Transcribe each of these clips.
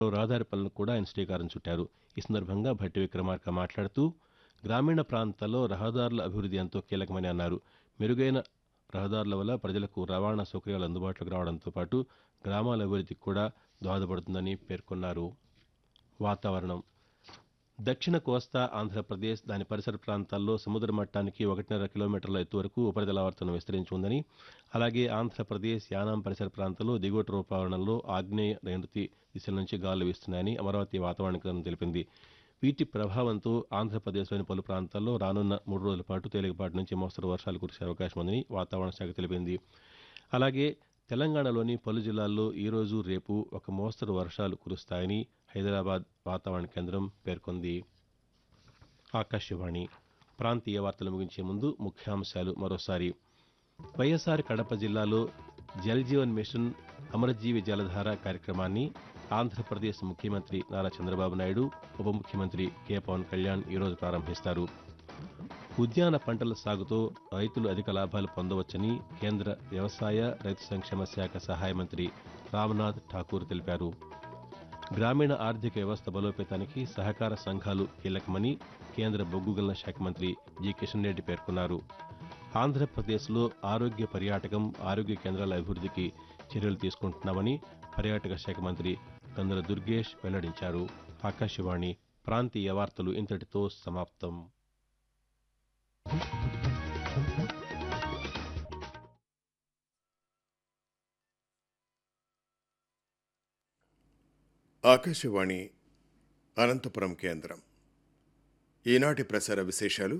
రహదారి పనులకు కూడా ఆయన శ్రీకారం చుట్టారు ఈ సందర్భంగా భట్టి విక్రమార్క మాట్లాడుతూ గ్రామీణ ప్రాంతాల్లో రహదారుల అభివృద్ది ఎంతో కీలకమని అన్నారు మెరుగైన రహదారుల వల్ల ప్రజలకు రవాణా సౌకర్యాలు అందుబాటులోకి రావడంతో పాటు గ్రామాల అభివృద్దికి కూడా దోహదపడుతుందని పేర్కొన్నారు వాతావరణం దక్షిణ కోస్తా ఆంధ్రప్రదేశ్ దాని పరిసర ప్రాంతాల్లో సముద్ర మట్టానికి ఒకటిన్నర కిలోమీటర్ల ఎత్తు వరకు ఉపరితల ఆవర్తనం విస్తరించి ఉందని అలాగే ఆంధ్రప్రదేశ్ యానాం పరిసర ప్రాంతాల్లో దిగువ రూపావరణంలో ఆగ్నేయ నైరుతి దిశల నుంచి గాలులు వీస్తున్నాయని అమరావతి వాతావరణ కేంద్రం తెలిపింది వీటి ప్రభావంతో ఆంధ్రప్రదేశ్లోని పలు ప్రాంతాల్లో రానున్న మూడు రోజుల పాటు తేలికపాటి నుంచి మోస్తరు వర్షాలు కురిసే అవకాశం ఉందని వాతావరణ శాఖ తెలిపింది అలాగే తెలంగాణలోని పలు జిల్లాల్లో ఈరోజు రేపు ఒక మోస్తరు వర్షాలు కురుస్తాయని హైదరాబాద్ వాతావరణ కేంద్రం పేర్కొంది ఆకాశవాణి ప్రాంతీయ వార్తలు ముగించే ముందు ముఖ్యాంశాలు మరోసారి వైఎస్ఆర్ కడప జిల్లాలో జల్ జీవన్ మిషన్ అమరజీవి జలధార కార్యక్రమాన్ని ఆంధ్రప్రదేశ్ ముఖ్యమంత్రి నారా చంద్రబాబు నాయుడు ఉప ముఖ్యమంత్రి కె పవన్ కళ్యాణ్ ఈరోజు ప్రారంభిస్తారు ఉద్యాన పంటల సాగుతో రైతులు అధిక లాభాలు పొందవచ్చని కేంద్ర వ్యవసాయ రైతు సంక్షేమ శాఖ సహాయ మంత్రి రామ్నాథ్ ఠాకూర్ తెలిపారు గ్రామీణ ఆర్థిక వ్యవస్థ బలోపేతానికి సహకార సంఘాలు కీలకమని కేంద్ర బొగ్గు గనుల శాఖ మంత్రి జి కిషన్ రెడ్డి పేర్కొన్నారు ఆంధ్రప్రదేశ్లో ఆరోగ్య పర్యాటకం ఆరోగ్య కేంద్రాల అభివృద్ధికి చర్యలు తీసుకుంటున్నామని పర్యాటక శాఖ మంత్రి కందుల దుర్గేష్ వెల్లడించారు ఆకాశవాణి ప్రాంతీయ వార్తలు ఇంతటితో సమాప్తం ఆకాశవాణి అనంతపురం కేంద్రం ఈనాటి ప్రసార విశేషాలు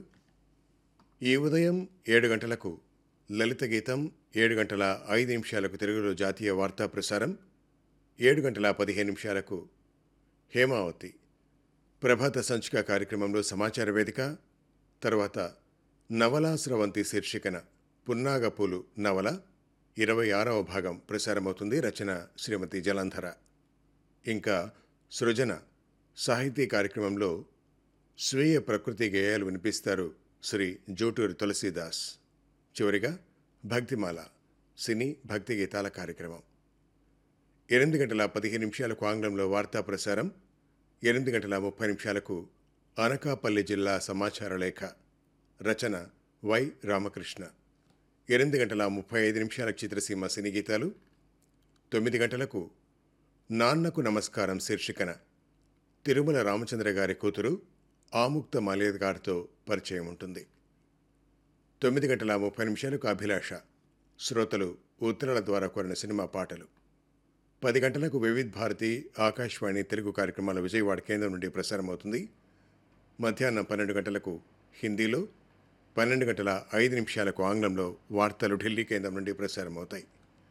ఈ ఉదయం ఏడు గంటలకు లలిత గీతం ఏడు గంటల ఐదు నిమిషాలకు తెలుగులో జాతీయ వార్తా ప్రసారం ఏడు గంటల పదిహేను నిమిషాలకు హేమావతి ప్రభాత సంచిక కార్యక్రమంలో సమాచార వేదిక తర్వాత నవలాస్రవంతి శీర్షికన పున్నాగపూలు నవల ఇరవై ఆరవ భాగం ప్రసారమవుతుంది రచన శ్రీమతి జలంధర ఇంకా సృజన సాహితీ కార్యక్రమంలో స్వీయ ప్రకృతి గేయాలు వినిపిస్తారు శ్రీ జూటూరి తులసీదాస్ చివరిగా భక్తిమాల సినీ భక్తి గీతాల కార్యక్రమం ఎనిమిది గంటల పదిహేను నిమిషాలకు ఆంగ్లంలో వార్తా ప్రసారం ఎనిమిది గంటల ముప్పై నిమిషాలకు అనకాపల్లి జిల్లా సమాచార లేఖ రచన వై రామకృష్ణ ఎనిమిది గంటల ముప్పై ఐదు నిమిషాలకు చిత్రసీమ సినీ గీతాలు తొమ్మిది గంటలకు నాన్నకు నమస్కారం శీర్షికన తిరుమల రామచంద్ర గారి కూతురు ఆముక్త మాల్యద్ గారితో పరిచయం ఉంటుంది తొమ్మిది గంటల ముప్పై నిమిషాలకు అభిలాష శ్రోతలు ఉత్తరాల ద్వారా కోరిన సినిమా పాటలు పది గంటలకు వివిధ్ భారతి ఆకాశవాణి తెలుగు కార్యక్రమాల విజయవాడ కేంద్రం నుండి ప్రసారమవుతుంది మధ్యాహ్నం పన్నెండు గంటలకు హిందీలో పన్నెండు గంటల ఐదు నిమిషాలకు ఆంగ్లంలో వార్తలు ఢిల్లీ కేంద్రం నుండి ప్రసారమవుతాయి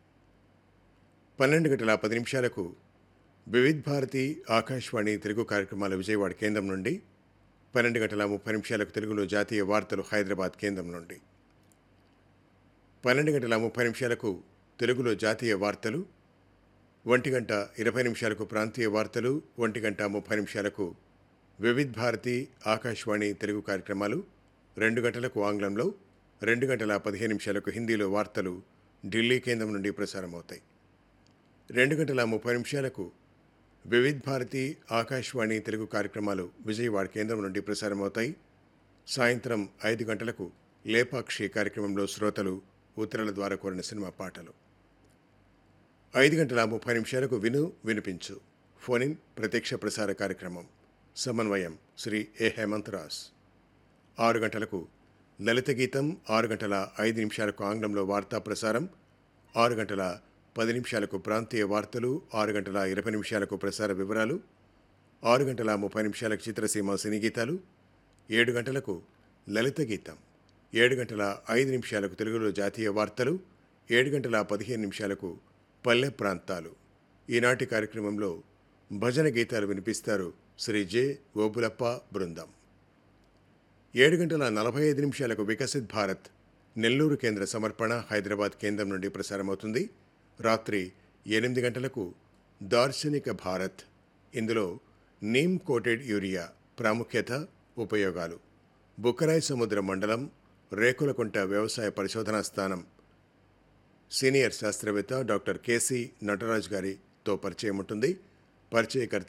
పన్నెండు గంటల పది నిమిషాలకు వివిధ్ భారతి ఆకాశవాణి తెలుగు కార్యక్రమాల విజయవాడ కేంద్రం నుండి పన్నెండు గంటల ముప్పై నిమిషాలకు తెలుగులో జాతీయ వార్తలు హైదరాబాద్ కేంద్రం నుండి పన్నెండు గంటల ముప్పై నిమిషాలకు తెలుగులో జాతీయ వార్తలు ఒంటి గంట ఇరవై నిమిషాలకు ప్రాంతీయ వార్తలు ఒంటి గంట ముప్పై నిమిషాలకు వివిధ్ భారతి ఆకాశవాణి తెలుగు కార్యక్రమాలు రెండు గంటలకు ఆంగ్లంలో రెండు గంటల పదిహేను నిమిషాలకు హిందీలో వార్తలు ఢిల్లీ కేంద్రం నుండి ప్రసారమవుతాయి రెండు గంటల ముప్పై నిమిషాలకు వివిధ్ భారతి ఆకాశవాణి తెలుగు కార్యక్రమాలు విజయవాడ కేంద్రం నుండి ప్రసారమవుతాయి సాయంత్రం ఐదు గంటలకు లేపాక్షి కార్యక్రమంలో శ్రోతలు ఉత్తరాల ద్వారా కోరిన సినిమా పాటలు ఐదు గంటల ముప్పై నిమిషాలకు విను వినిపించు ఫోనిన్ ప్రత్యక్ష ప్రసార కార్యక్రమం సమన్వయం శ్రీ ఏ హేమంత్ రాస్ ఆరు గంటలకు లలిత గీతం ఆరు గంటల ఐదు నిమిషాలకు ఆంగ్లంలో వార్తా ప్రసారం ఆరు గంటల పది నిమిషాలకు ప్రాంతీయ వార్తలు ఆరు గంటల ఇరవై నిమిషాలకు ప్రసార వివరాలు ఆరు గంటల ముప్పై నిమిషాలకు చిత్రసీమ సినీ గీతాలు ఏడు గంటలకు లలిత గీతం ఏడు గంటల ఐదు నిమిషాలకు తెలుగులో జాతీయ వార్తలు ఏడు గంటల పదిహేను నిమిషాలకు పల్లె ప్రాంతాలు ఈనాటి కార్యక్రమంలో భజన గీతాలు వినిపిస్తారు శ్రీ జె ఓబులప్ప బృందం ఏడు గంటల నలభై ఐదు నిమిషాలకు వికసిత్ భారత్ నెల్లూరు కేంద్ర సమర్పణ హైదరాబాద్ కేంద్రం నుండి ప్రసారమవుతుంది రాత్రి ఎనిమిది గంటలకు దార్శనిక భారత్ ఇందులో నీమ్ కోటెడ్ యూరియా ప్రాముఖ్యత ఉపయోగాలు బుక్కరాయి సముద్ర మండలం రేకులకుంట వ్యవసాయ పరిశోధనా స్థానం సీనియర్ శాస్త్రవేత్త డాక్టర్ కేసీ నటరాజ్ గారితో పరిచయం ఉంటుంది పరిచయకర్త